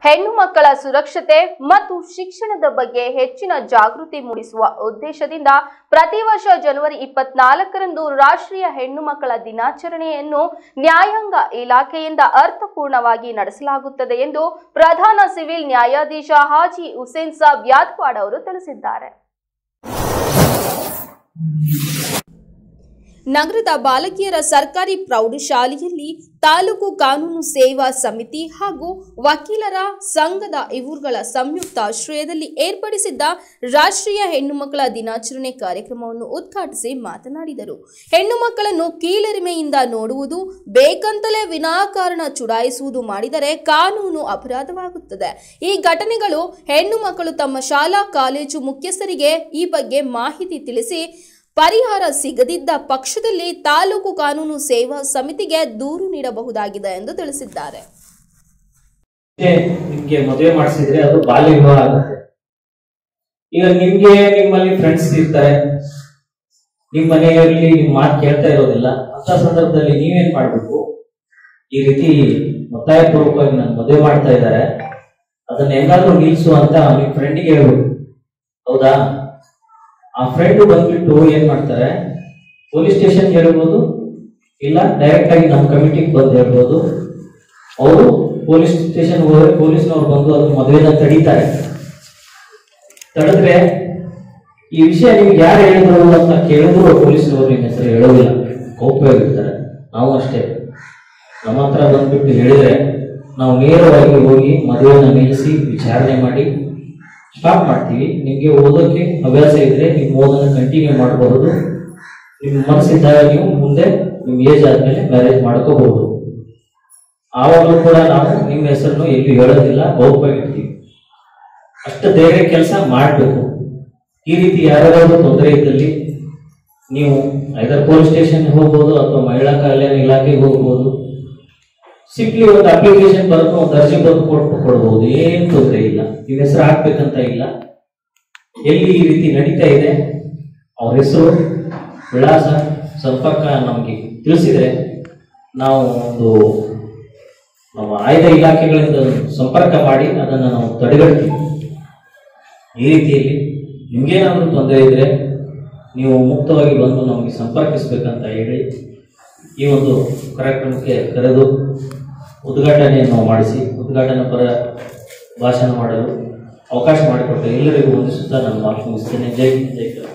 ಹೆಣ್ಣು ಮಕ್ಕಳ ಸುರಕ್ಷತೆ ಮತ್ತು ಶಿಕ್ಷಣದ ಬಗ್ಗೆ ಹೆಚ್ಚಿನ ಜಾಗೃತಿ ಮೂಡಿಸುವ ಉದ್ದೇಶದಿಂದ ಪ್ರತಿ ವರ್ಷ ಜನವರಿ ಇಪ್ಪತ್ನಾಲ್ಕರಂದು ರಾಷ್ಟ್ರೀಯ ಹೆಣ್ಣು ಮಕ್ಕಳ ದಿನಾಚರಣೆಯನ್ನು ನ್ಯಾಯಾಂಗ ಇಲಾಖೆಯಿಂದ ಅರ್ಥಪೂರ್ಣವಾಗಿ ನಡೆಸಲಾಗುತ್ತದೆ ಎಂದು ಪ್ರಧಾನ ಸಿವಿಲ್ ನ್ಯಾಯಾಧೀಶ ಹಾಜಿ ಹುಸೇನ್ ಸಾಬ್ ಯಾದ್ವಾಡ್ ಅವರು ತಿಳಿಸಿದ್ದಾರೆ ನಗರದ ಬಾಲಕಿಯರ ಸರ್ಕಾರಿ ಪ್ರೌಢಶಾಲೆಯಲ್ಲಿ ತಾಲೂಕು ಕಾನೂನು ಸೇವಾ ಸಮಿತಿ ಹಾಗೂ ವಕೀಲರ ಸಂಘದ ಇವರುಗಳ ಸಂಯುಕ್ತ ಆಶ್ರಯದಲ್ಲಿ ಏರ್ಪಡಿಸಿದ್ದ ರಾಷ್ಟ್ರೀಯ ಹೆಣ್ಣು ಮಕ್ಕಳ ದಿನಾಚರಣೆ ಕಾರ್ಯಕ್ರಮವನ್ನು ಉದ್ಘಾಟಿಸಿ ಮಾತನಾಡಿದರು ಹೆಣ್ಣು ಮಕ್ಕಳನ್ನು ಕೀಳರಿಮೆಯಿಂದ ನೋಡುವುದು ಬೇಕಂತಲೇ ವಿನಾಕಾರಣ ಚುಡಾಯಿಸುವುದು ಮಾಡಿದರೆ ಕಾನೂನು ಅಪರಾಧವಾಗುತ್ತದೆ ಈ ಘಟನೆಗಳು ಹೆಣ್ಣು ಮಕ್ಕಳು ತಮ್ಮ ಶಾಲಾ ಕಾಲೇಜು ಮುಖ್ಯಸ್ಥರಿಗೆ ಈ ಬಗ್ಗೆ ಮಾಹಿತಿ ತಿಳಿಸಿ ಪರಿಹಾರ ಸಿಗದಿದ್ದ ಪಕ್ಷದಲ್ಲಿ ತಾಲೂಕು ಕಾನೂನು ಸೇವಾ ಸಮಿತಿಗೆ ದೂರು ನೀಡಬಹುದಾಗಿದೆ ಎಂದು ತಿಳಿಸಿದ್ದಾರೆ ನಿಮ್ಗೆ ಮದುವೆ ಮಾಡಿಸಿದ್ರೆ ಅದು ಬಾಲ್ಯ ವಿವಾಹ ಆಗುತ್ತೆ ಈಗ ನಿಮ್ಗೆ ನಿಮ್ಮಲ್ಲಿ ಫ್ರೆಂಡ್ಸ್ ಇರ್ತಾರೆ ನಿಮ್ ಮನೆಯಲ್ಲಿ ನಿಮ್ ಮಾತು ಕೇಳ್ತಾ ಇರೋದಿಲ್ಲ ಅಂತ ಸಂದರ್ಭದಲ್ಲಿ ನೀವೇನ್ ಮಾಡ್ಬೇಕು ಈ ರೀತಿ ಒತ್ತಾಯ ಪೂರ್ವಕವಾಗಿ ನನ್ ಮದುವೆ ಮಾಡ್ತಾ ಇದ್ದಾರೆ ಅದನ್ನ ಹೆಂಗಾದ್ರೂ ನಿಲ್ಸು ಅಂತ ನಿಮ್ ಫ್ರೆಂಡಿಗೆ ಹೇಳ್ಬೇಕು ಹೌದಾ ಆ ಫ್ರೆಂಡ್ ಬಂದ್ಬಿಟ್ಟು ಏನ್ ಮಾಡ್ತಾರೆ ಪೊಲೀಸ್ ಸ್ಟೇಷನ್ ಹೇಳ್ಬೋದು ಇಲ್ಲ ಡೈರೆಕ್ಟ್ ಆಗಿ ನಮ್ಮ ಕಮಿಟಿಗೆ ಬಂದು ಹೇಳ್ಬೋದು ಅವರು ಪೊಲೀಸ್ ಸ್ಟೇಷನ್ ಹೋದ್ರೆ ಪೊಲೀಸ್ನವ್ರು ಬಂದು ಅದು ಮದುವೆನ ತಡೀತಾರೆ ತಡೆದ್ರೆ ಈ ವಿಷಯ ನಿಮ್ಗೆ ಯಾರು ಹೇಳಿದ್ರು ಅಂತ ಕೇಳಿದ್ರು ಪೊಲೀಸ್ನವರು ನಿಮ್ಮ ಹೆಸರು ಹೇಳೋದಿಲ್ಲ ಗೌಪ್ಯವಾಗಿರ್ತಾರೆ ನಾವು ಅಷ್ಟೇ ನಮ್ಮ ಹತ್ರ ಬಂದ್ಬಿಟ್ಟು ಹೇಳಿದ್ರೆ ನಾವು ನೇರವಾಗಿ ಹೋಗಿ ಮದುವೆನ ನಿಲ್ಲಿಸಿ ವಿಚಾರಣೆ ಮಾಡಿ ಸ್ಟಾಪ್ ಮಾಡ್ತೀವಿ ನಿಮ್ಗೆ ಓದೋಕೆ ಹವ್ಯಾಸ ಇದ್ರೆ ನೀವು ಓದನ್ನ ಕಂಟಿನ್ಯೂ ಮಾಡಬಹುದು ನಿಮ್ಮ ಮನಸ್ಸಿದ್ದಾಗ ನೀವು ಮುಂದೆ ನಿಮ್ ಏಜ್ ಆದ್ಮೇಲೆ ಮ್ಯಾರೇಜ್ ಮಾಡ್ಕೋಬಹುದು ಆವಾಗಲೂ ಕೂಡ ನಾವು ನಿಮ್ಮ ಹೆಸರನ್ನು ಎಲ್ಲಿ ಹೇಳೋದಿಲ್ಲ ಗೌಪ್ಯವಾಗಿರ್ತೀವಿ ಅಷ್ಟು ಧೈರ್ಯ ಕೆಲಸ ಮಾಡಬೇಕು ಈ ರೀತಿ ಯಾರಾದ್ರೂ ತೊಂದರೆ ಇದ್ದಲ್ಲಿ ನೀವು ಐದರ್ ಪೊಲೀಸ್ ಸ್ಟೇಷನ್ ಹೋಗ್ಬೋದು ಅಥವಾ ಮಹಿಳಾ ಕಲ್ಯಾಣ ಇಲಾಖೆಗೆ ಹೋಗ್ಬೋದು ಸಿಂಪ್ಲಿ ಒಂದು ಅಪ್ಲಿಕೇಶನ್ ಬರೆದು ಒಂದು ಅರ್ಜಿ ಬರೆದು ಕೊಟ್ಟು ಕೊಡ್ಬೋದು ಏನ್ ತೊಂದರೆ ಇಲ್ಲ ನಿಮ್ಮ ಹೆಸರು ಹಾಕ್ಬೇಕಂತ ಇಲ್ಲ ಎಲ್ಲಿ ಈ ರೀತಿ ನಡೀತಾ ಇದೆ ಅವ್ರ ಹೆಸರು ವಿಳಾಸ ಸಂಪರ್ಕ ನಮಗೆ ತಿಳಿಸಿದ್ರೆ ನಾವು ಒಂದು ನಮ್ಮ ಆಯ್ದ ಇಲಾಖೆಗಳಿಂದ ಸಂಪರ್ಕ ಮಾಡಿ ಅದನ್ನು ನಾವು ತಡೆಗಟ್ತೀವಿ ಈ ರೀತಿಯಲ್ಲಿ ನಿಮ್ಗೇನಾದ್ರೂ ತೊಂದರೆ ಇದ್ರೆ ನೀವು ಮುಕ್ತವಾಗಿ ಬಂದು ನಮಗೆ ಸಂಪರ್ಕಿಸ್ಬೇಕಂತ ಹೇಳಿ ಈ ಒಂದು ಕಾರ್ಯಕ್ರಮಕ್ಕೆ ಕರೆದು ಉದ್ಘಾಟನೆಯನ್ನು ಮಾಡಿಸಿ ಉದ್ಘಾಟನಾ ಪರ ಭಾಷಣ ಮಾಡಲು ಅವಕಾಶ ಮಾಡಿಕೊಟ್ಟು ಎಲ್ಲರಿಗೂ ವಂದಿಸುತ್ತಾ ನಾನು ಮಾತು ಮುಗಿಸ್ತೇನೆ ಜೈ ಹಿಂದ್, ಜೈ ಕರ್ನಾಟಕ